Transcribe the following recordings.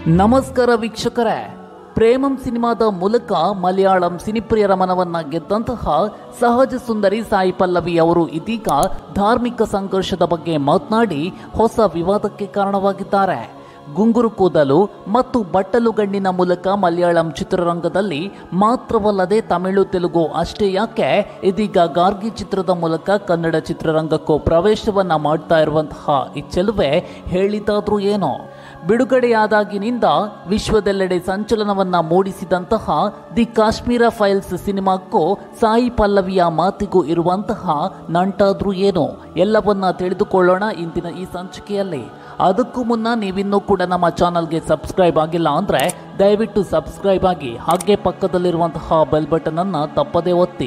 ನಮಸ್ಕಾರ ವೀಕ್ಷಕರೇ ಪ್ರೇಮಂ ಸಿನಿಮಾದ ಮೂಲಕ ಮಲಯಾಳಂ ಸಿನಿಪ್ರಿಯರ ಮನವನ್ನ ಗೆದ್ದಂತಹ ಸಹಜ ಸುಂದರಿ ಸಾಯಿ ಪಲ್ಲವಿ ಅವರು ಇದೀಗ ಧಾರ್ಮಿಕ ಸಂಘರ್ಷದ ಬಗ್ಗೆ ಮಾತನಾಡಿ ಹೊಸ ವಿವಾದಕ್ಕೆ ಕಾರಣವಾಗಿದ್ದಾರೆ ಗುಂಗುರು ಕೂದಲು ಮತ್ತು ಬಟ್ಟಲು ಗಣ್ಣಿನ ಮೂಲಕ ಮಲಯಾಳಂ ಚಿತ್ರರಂಗದಲ್ಲಿ ಮಾತ್ರವಲ್ಲದೆ ತಮಿಳು ತೆಲುಗು ಅಷ್ಟೇ ಯಾಕೆ ಇದೀಗ ಗಾರ್ಗಿ ಚಿತ್ರದ ಮೂಲಕ ಕನ್ನಡ ಚಿತ್ರರಂಗಕ್ಕೂ ಪ್ರವೇಶವನ್ನ ಮಾಡ್ತಾ ಇರುವಂತಹ ಈ ಚೆಲುವೆ ಹೇಳಿದಾದ್ರೂ ಏನೋ ಬಿಡುಗಡೆಯಾದಾಗಿನಿಂದ ವಿಶ್ವದೆಲ್ಲೆಡೆ ಸಂಚಲನವನ್ನ ಮೂಡಿಸಿದಂತಹ ದಿ ಕಾಶ್ಮೀರ ಫೈಲ್ಸ್ ಸಿನಿಮಾಕ್ಕೂ ಸಾಯಿ ಪಲ್ಲವಿಯ ಮಾತಿಗೂ ಇರುವಂತಹ ನಂಟಾದ್ರೂ ಏನು ಎಲ್ಲವನ್ನ ತಿಳಿದುಕೊಳ್ಳೋಣ ಇಂದಿನ ಈ ಸಂಚಿಕೆಯಲ್ಲಿ ಅದಕ್ಕೂ ಮುನ್ನ ನೀವಿನ್ನೂ ಕೂಡ ನಮ್ಮ ಚಾನಲ್ಗೆ ಸಬ್ಸ್ಕ್ರೈಬ್ ಆಗಿಲ್ಲ ಅಂದ್ರೆ ದಯವಿಟ್ಟು ಸಬ್ಸ್ಕ್ರೈಬ್ ಆಗಿ ಹಾಗೆ ಪಕ್ಕದಲ್ಲಿರುವಂತಹ ಬೆಲ್ ಬಟನ್ ಅನ್ನ ತಪ್ಪದೇ ಒತ್ತಿ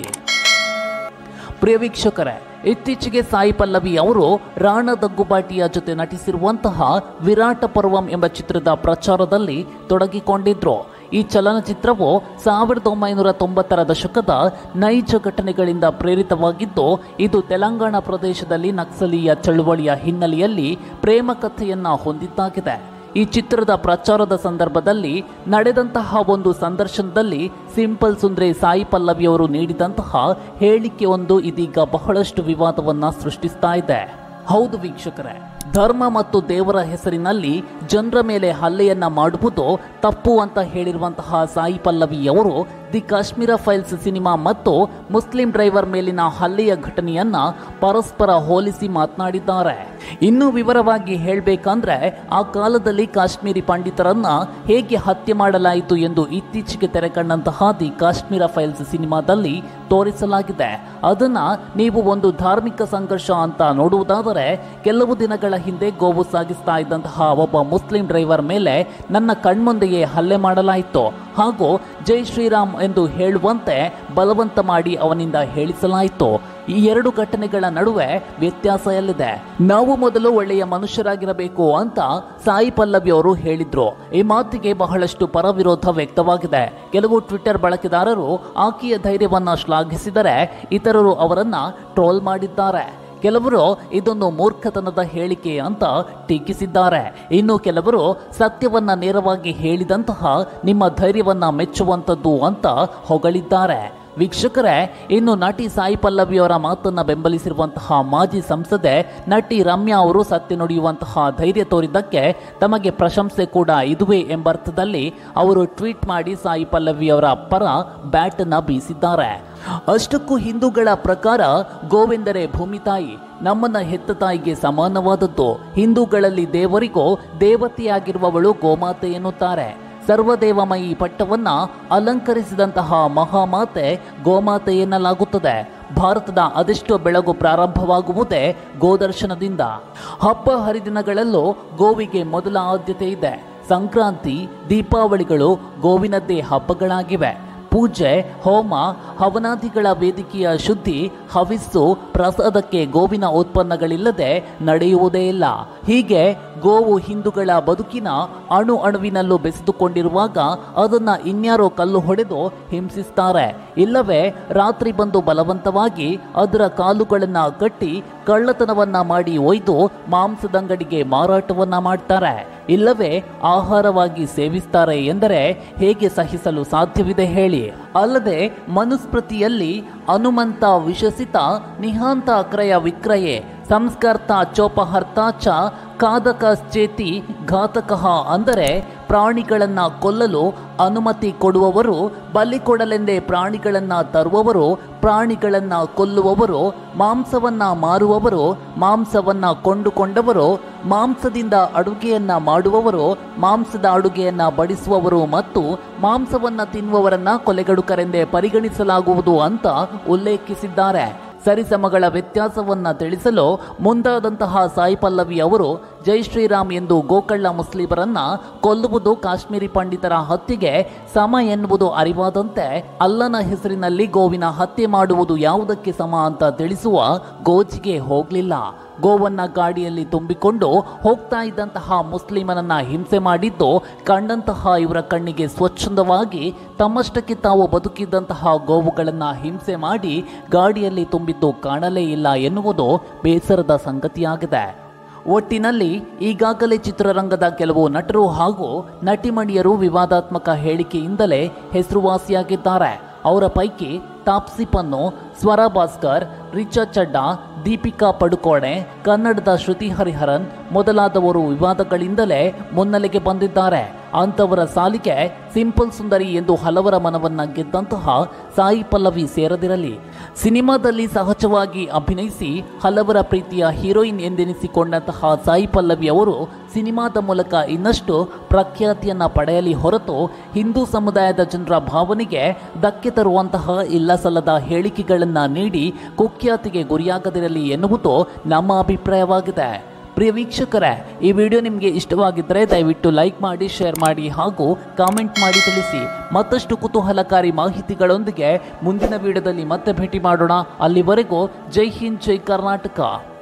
ಪ್ರಿಯ ವೀಕ್ಷಕರೇ ಇತ್ತೀಚೆಗೆ ಸಾಯಿ ಪಲ್ಲವಿ ಅವರು ರಾಣ ದಗ್ಗುಬಾಟಿಯ ಜೊತೆ ನಟಿಸಿರುವಂತಹ ವಿರಾಟ ಪರ್ವಂ ಎಂಬ ಚಿತ್ರದ ಪ್ರಚಾರದಲ್ಲಿ ತೊಡಗಿಕೊಂಡಿದ್ರು ಈ ಚಲನಚಿತ್ರವು ಸಾವಿರದ ಒಂಬೈನೂರ ತೊಂಬತ್ತರ ದಶಕದ ನೈಜ ಘಟನೆಗಳಿಂದ ಪ್ರೇರಿತವಾಗಿದ್ದು ಇದು ತೆಲಂಗಾಣ ಪ್ರದೇಶದಲ್ಲಿ ನಕ್ಸಲೀಯ ಚಳುವಳಿಯ ಹಿನ್ನೆಲೆಯಲ್ಲಿ ಪ್ರೇಮ ಕಥೆಯನ್ನ ಹೊಂದಿದ್ದಾಗಿದೆ ಈ ಚಿತ್ರದ ಪ್ರಚಾರದ ಸಂದರ್ಭದಲ್ಲಿ ನಡೆದಂತಹ ಒಂದು ಸಂದರ್ಶನದಲ್ಲಿ ಸಿಂಪಲ್ ಸುಂದ್ರೆ ಸಾಯಿ ಪಲ್ಲವಿ ಅವರು ನೀಡಿದಂತಹ ಹೇಳಿಕೆ ಒಂದು ಇದೀಗ ಬಹಳಷ್ಟು ವಿವಾದವನ್ನ ಸೃಷ್ಟಿಸ್ತಾ ಇದೆ ಹೌದು ವೀಕ್ಷಕರೇ ಧರ್ಮ ಮತ್ತು ದೇವರ ಹೆಸರಿನಲ್ಲಿ ಜನರ ಮೇಲೆ ಹಲ್ಲೆಯನ್ನ ಮಾಡುವುದು ತಪ್ಪು ಅಂತ ಹೇಳಿರುವಂತಹ ಸಾಯಿ ಪಲ್ಲವಿ ಅವರು ದಿ ಕಾಶ್ಮೀರ ಫೈಲ್ಸ್ ಸಿನಿಮಾ ಮತ್ತು ಮುಸ್ಲಿಂ ಡ್ರೈವರ್ ಮೇಲಿನ ಹಲ್ಲೆಯ ಘಟನೆಯನ್ನ ಪರಸ್ಪರ ಹೋಲಿಸಿ ಮಾತನಾಡಿದ್ದಾರೆ ಇನ್ನು ವಿವರವಾಗಿ ಹೇಳಬೇಕಂದ್ರೆ ಆ ಕಾಲದಲ್ಲಿ ಕಾಶ್ಮೀರಿ ಪಂಡಿತರನ್ನ ಹೇಗೆ ಹತ್ಯೆ ಮಾಡಲಾಯಿತು ಎಂದು ಇತ್ತೀಚೆಗೆ ತೆರೆಕಂಡಂತಹ ದಿ ಕಾಶ್ಮೀರ ಫೈಲ್ಸ್ ಸಿನಿಮಾದಲ್ಲಿ ತೋರಿಸಲಾಗಿದೆ ಅದನ್ನ ನೀವು ಒಂದು ಧಾರ್ಮಿಕ ಸಂಘರ್ಷ ಅಂತ ನೋಡುವುದಾದರೆ ಕೆಲವು ದಿನಗಳ ಹಿಂದೆ ಗೋವು ಸಾಗಿಸ್ತಾ ಇದ್ದಂತಹ ಒಬ್ಬ ಮುಸ್ಲಿಂ ಡ್ರೈವರ್ ಮೇಲೆ ನನ್ನ ಕಣ್ಮುಂದೆಯೇ ಹಲ್ಲೆ ಮಾಡಲಾಯಿತು ಹಾಗೂ ಜೈ ಶ್ರೀರಾಮ್ ಎಂದು ಹೇಳುವಂತೆ ಬಲವಂತ ಮಾಡಿ ಅವನಿಂದ ಹೇಳಿಸಲಾಯಿತು ಈ ಎರಡು ಘಟನೆಗಳ ನಡುವೆ ವ್ಯತ್ಯಾಸ ಎಲ್ಲಿದೆ ನಾವು ಮೊದಲು ಒಳ್ಳೆಯ ಮನುಷ್ಯರಾಗಿರಬೇಕು ಅಂತ ಸಾಯಿ ಪಲ್ಲವಿ ಅವರು ಹೇಳಿದ್ರು ಈ ಮಾತಿಗೆ ಬಹಳಷ್ಟು ಪರವಿರೋಧ ವ್ಯಕ್ತವಾಗಿದೆ ಕೆಲವು ಟ್ವಿಟರ್ ಬಳಕೆದಾರರು ಆಕೆಯ ಧೈರ್ಯವನ್ನ ಶ್ಲಾಘಿಸಿದರೆ ಇತರರು ಅವರನ್ನ ಟ್ರೋಲ್ ಮಾಡಿದ್ದಾರೆ ಕೆಲವರು ಇದೊಂದು ಮೂರ್ಖತನದ ಹೇಳಿಕೆ ಅಂತ ಟೀಕಿಸಿದ್ದಾರೆ ಇನ್ನು ಕೆಲವರು ಸತ್ಯವನ್ನ ನೇರವಾಗಿ ಹೇಳಿದಂತಹ ನಿಮ್ಮ ಧೈರ್ಯವನ್ನ ಮೆಚ್ಚುವಂಥದ್ದು ಅಂತ ಹೊಗಳಿದ್ದಾರೆ ವೀಕ್ಷಕರೇ ಇನ್ನು ನಟಿ ಸಾಯಿ ಪಲ್ಲವಿಯವರ ಮಾತನ್ನ ಬೆಂಬಲಿಸಿರುವಂತಹ ಮಾಜಿ ಸಂಸದೆ ನಟಿ ರಮ್ಯಾ ಅವರು ಸತ್ಯ ನುಡಿಯುವಂತಹ ಧೈರ್ಯ ತೋರಿದ್ದಕ್ಕೆ ತಮಗೆ ಪ್ರಶಂಸೆ ಕೂಡ ಇದುವೇ ಎಂಬರ್ಥದಲ್ಲಿ ಅವರು ಟ್ವೀಟ್ ಮಾಡಿ ಸಾಯಿ ಪಲ್ಲವಿಯವರ ಪರ ಬ್ಯಾಟ್ ಅನ್ನ ಬೀಸಿದ್ದಾರೆ ಅಷ್ಟಕ್ಕೂ ಹಿಂದೂಗಳ ಪ್ರಕಾರ ಗೋವೆಂದರೆ ಭೂಮಿ ತಾಯಿ ನಮ್ಮನ್ನ ಹೆತ್ತ ತಾಯಿಗೆ ಸಮಾನವಾದದ್ದು ಹಿಂದೂಗಳಲ್ಲಿ ದೇವರಿಗೂ ದೇವತೆಯಾಗಿರುವವಳು ಗೋಮಾತೆ ಎನ್ನುತ್ತಾರೆ ಸರ್ವದೇವಮಯಿ ಪಟ್ಟವನ್ನ ಅಲಂಕರಿಸಿದಂತಹ ಮಹಾಮಾತೆ ಗೋಮಾತೆ ಎನ್ನಲಾಗುತ್ತದೆ ಭಾರತದ ಅದೆಷ್ಟೋ ಬೆಳಗು ಪ್ರಾರಂಭವಾಗುವುದೇ ಗೋದರ್ಶನದಿಂದ ಹಬ್ಬ ಹರಿದಿನಗಳಲ್ಲೂ ಗೋವಿಗೆ ಮೊದಲ ಆದ್ಯತೆ ಇದೆ ಸಂಕ್ರಾಂತಿ ದೀಪಾವಳಿಗಳು ಗೋವಿನದ್ದೇ ಹಬ್ಬಗಳಾಗಿವೆ ಪೂಜೆ ಹೋಮ ಹವನಾದಿಗಳ ವೇದಿಕೆಯ ಶುದ್ಧಿ ಹವಿಸ್ಸು ಪ್ರಸಾದಕ್ಕೆ ಗೋವಿನ ಉತ್ಪನ್ನಗಳಿಲ್ಲದೆ ನಡೆಯುವುದೇ ಇಲ್ಲ ಹೀಗೆ ಗೋವು ಹಿಂದೂಗಳ ಬದುಕಿನ ಅಣು ಅಣುವಿನಲ್ಲೂ ಬೆಸೆದುಕೊಂಡಿರುವಾಗ ಅದನ್ನ ಇನ್ಯಾರೋ ಕಲ್ಲು ಹೊಡೆದು ಹಿಂಸಿಸ್ತಾರೆ ಇಲ್ಲವೇ ರಾತ್ರಿ ಬಂದು ಬಲವಂತವಾಗಿ ಅದರ ಕಾಲುಗಳನ್ನ ಕಟ್ಟಿ ಕಳ್ಳತನವನ್ನ ಮಾಡಿ ಒಯ್ದು ಮಾಂಸದಂಗಡಿಗೆ ಮಾರಾಟವನ್ನ ಮಾಡ್ತಾರೆ ಇಲ್ಲವೇ ಆಹಾರವಾಗಿ ಸೇವಿಸ್ತಾರೆ ಎಂದರೆ ಹೇಗೆ ಸಹಿಸಲು ಸಾಧ್ಯವಿದೆ ಹೇಳಿ ಅಲ್ಲದೆ ಮನುಸ್ಮೃತಿಯಲ್ಲಿ ಹನುಮಂತ ವಿಶಸಿತ ನಿಹಾಂತ ಕ್ರಯ ವಿಕ್ರಯೆ ಸಂಸ್ಕರ್ತ ಚೋಪಹರ್ತ ಚ ಕಾದಕಶ್ಚೇತಿ ಘಾತಕಃ ಅಂದರೆ ಪ್ರಾಣಿಗಳನ್ನ ಕೊಲ್ಲಲು ಅನುಮತಿ ಕೊಡುವವರು ಬಲಿ ಕೊಡಲೆಂದೇ ಪ್ರಾಣಿಗಳನ್ನ ತರುವವರು ಪ್ರಾಣಿಗಳನ್ನ ಕೊಲ್ಲುವವರು ಮಾಂಸವನ್ನ ಮಾರುವವರು ಮಾಂಸವನ್ನ ಕೊಂಡುಕೊಂಡವರು ಮಾಂಸದಿಂದ ಅಡುಗೆಯನ್ನ ಮಾಡುವವರು ಮಾಂಸದ ಅಡುಗೆಯನ್ನ ಬಡಿಸುವವರು ಮತ್ತು ಮಾಂಸವನ್ನ ತಿನ್ನುವವರನ್ನ ಕೊಲೆಗಡುಕರೆಂದೇ ಪರಿಗಣಿಸಲಾಗುವುದು ಅಂತ ಉಲ್ಲೇಖಿಸಿದ್ದಾರೆ ಸರಿಸಮಗಳ ವ್ಯತ್ಯಾಸವನ್ನ ತಿಳಿಸಲು ಮುಂದಾದಂತಹ ಸಾಯಿ ಪಲ್ಲವಿ ಅವರು ಜೈ ಶ್ರೀರಾಮ್ ಎಂದು ಗೋಕಳ್ಳ ಮುಸ್ಲಿಮರನ್ನ ಕೊಲ್ಲುವುದು ಕಾಶ್ಮೀರಿ ಪಂಡಿತರ ಹತ್ಯೆಗೆ ಸಮ ಎನ್ನುವುದು ಅರಿವಾದಂತೆ ಅಲ್ಲನ ಹೆಸರಿನಲ್ಲಿ ಗೋವಿನ ಹತ್ಯೆ ಮಾಡುವುದು ಯಾವುದಕ್ಕೆ ಸಮ ಅಂತ ತಿಳಿಸುವ ಗೋಜಿಗೆ ಹೋಗಲಿಲ್ಲ ಗೋವನ್ನ ಗಾಡಿಯಲ್ಲಿ ತುಂಬಿಕೊಂಡು ಹೋಗ್ತಾ ಇದ್ದಂತಹ ಮುಸ್ಲಿಮನನ್ನ ಹಿಂಸೆ ಮಾಡಿದ್ದು ಕಂಡಂತಹ ಇವರ ಕಣ್ಣಿಗೆ ಸ್ವಚ್ಛಂದವಾಗಿ ತಮ್ಮಷ್ಟಕ್ಕೆ ತಾವು ಬದುಕಿದ್ದಂತಹ ಗೋವುಗಳನ್ನ ಹಿಂಸೆ ಮಾಡಿ ಗಾಡಿಯಲ್ಲಿ ತುಂಬಿದ್ದು ಕಾಣಲೇ ಇಲ್ಲ ಎನ್ನುವುದು ಬೇಸರದ ಸಂಗತಿಯಾಗಿದೆ ಒಟ್ಟಿನಲ್ಲಿ ಈಗಾಗಲೇ ಚಿತ್ರರಂಗದ ಕೆಲವು ನಟರು ಹಾಗೂ ನಟಿಮಣಿಯರು ವಿವಾದಾತ್ಮಕ ಹೇಳಿಕೆಯಿಂದಲೇ ಹೆಸರುವಾಸಿಯಾಗಿದ್ದಾರೆ ಅವರ ಪೈಕಿ ತಾಪ್ಸಿ ಪನ್ನು ಸ್ವರ ಭಾಸ್ಕರ್ ರಿಚಾ ಚಡ್ಡಾ ದೀಪಿಕಾ ಪಡುಕೋಣೆ ಕನ್ನಡದ ಶ್ರುತಿ ಹರಿಹರನ್ ಮೊದಲಾದವರು ವಿವಾದಗಳಿಂದಲೇ ಮುನ್ನೆಲೆಗೆ ಬಂದಿದ್ದಾರೆ ಅಂಥವರ ಸಾಲಿಗೆ ಸಿಂಪಲ್ ಸುಂದರಿ ಎಂದು ಹಲವರ ಮನವನ್ನ ಗೆದ್ದಂತಹ ಸಾಯಿ ಪಲ್ಲವಿ ಸೇರದಿರಲಿ ಸಿನಿಮಾದಲ್ಲಿ ಸಹಜವಾಗಿ ಅಭಿನಯಿಸಿ ಹಲವರ ಪ್ರೀತಿಯ ಹೀರೋಯಿನ್ ಎಂದೆನಿಸಿಕೊಂಡಂತಹ ಸಾಯಿ ಪಲ್ಲವಿ ಅವರು ಸಿನಿಮಾದ ಮೂಲಕ ಇನ್ನಷ್ಟು ಪ್ರಖ್ಯಾತಿಯನ್ನ ಪಡೆಯಲಿ ಹೊರತು ಹಿಂದೂ ಸಮುದಾಯದ ಜನರ ಭಾವನೆಗೆ ಧಕ್ಕೆ ತರುವಂತಹ ಇಲ್ಲ ಸಲ್ಲದ ಹೇಳಿಕೆಗಳನ್ನು ನೀಡಿ ಕುಖ್ಯಾತಿಗೆ ಗುರಿಯಾಗದಿರಲಿ ಎನ್ನುವುದು ನಮ್ಮ ಅಭಿಪ್ರಾಯವಾಗಿದೆ ಪ್ರಿಯ ವೀಕ್ಷಕರೇ ಈ ವಿಡಿಯೋ ನಿಮಗೆ ಇಷ್ಟವಾಗಿದ್ದರೆ ದಯವಿಟ್ಟು ಲೈಕ್ ಮಾಡಿ ಶೇರ್ ಮಾಡಿ ಹಾಗೂ ಕಾಮೆಂಟ್ ಮಾಡಿ ತಿಳಿಸಿ ಮತ್ತಷ್ಟು ಕುತೂಹಲಕಾರಿ ಮಾಹಿತಿಗಳೊಂದಿಗೆ ಮುಂದಿನ ವಿಡಿಯೋದಲ್ಲಿ ಮತ್ತೆ ಭೇಟಿ ಮಾಡೋಣ ಅಲ್ಲಿವರೆಗೂ ಜೈ ಹಿಂದ್ ಜೈ ಕರ್ನಾಟಕ